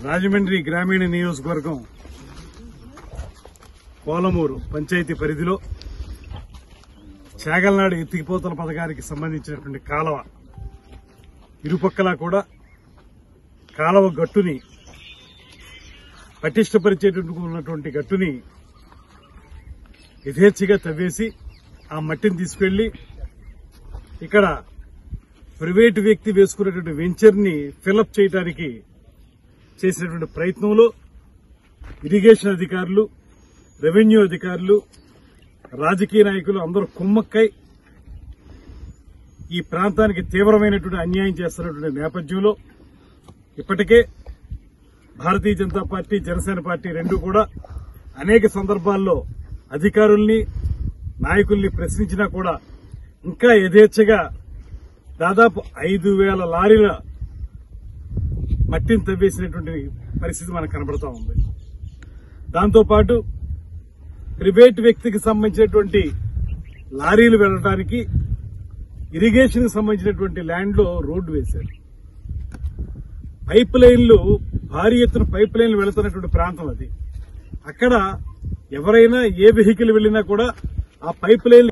రాజమండ్రి గ్రామీణ నియోజకవర్గం పోలమూరు పంచాయతీ పరిధిలో చాగల్నాడు ఎత్తిపోతల పథకానికి సంబంధించినటువంటి కాలువ ఇరుపక్కలా కూడా కాలువ గట్టుని పటిష్టపరిచేటటువంటి ఉన్నటువంటి గట్టుని యథేచ్ఛగా తవ్వేసి ఆ మట్టిని తీసుకెళ్లి ఇక్కడ ప్రైవేటు వ్యక్తి వేసుకున్నటువంటి వెంచర్ ని ఫిలప్ చేయడానికి చేసినటువంటి ప్రయత్నంలో ఇరిగేషన్ అధికారులు రెవెన్యూ అధికారులు రాజకీయ నాయకులు అందరూ కుమ్మక్కై ఈ ప్రాంతానికి తీవ్రమైనటువంటి అన్యాయం చేస్తున్నటువంటి నేపథ్యంలో ఇప్పటికే భారతీయ జనతా పార్టీ జనసేన పార్టీ రెండు కూడా అనేక సందర్భాల్లో అధికారుల్ని నాయకుల్ని ప్రశ్నించినా కూడా ఇంకా యథేచ్ఛగా దాదాపు ఐదు వేల లారీల మట్టిని తవ్వేసినటువంటి పరిస్థితి మనకు కనబడతా ఉంది దాంతోపాటు ప్రైవేట్ వ్యక్తికి సంబంధించినటువంటి లారీలు వెళ్ళడానికి ఇరిగేషన్ కి సంబంధించినటువంటి ల్యాండ్ లో రోడ్డు వేశారు పైప్ లైన్లు భారీ ఎత్తున పైప్ లైన్లు వెళుతున్నటువంటి ప్రాంతం అది అక్కడ ఎవరైనా ఏ వెహికల్ వెళ్ళినా కూడా ఆ పైప్ లైన్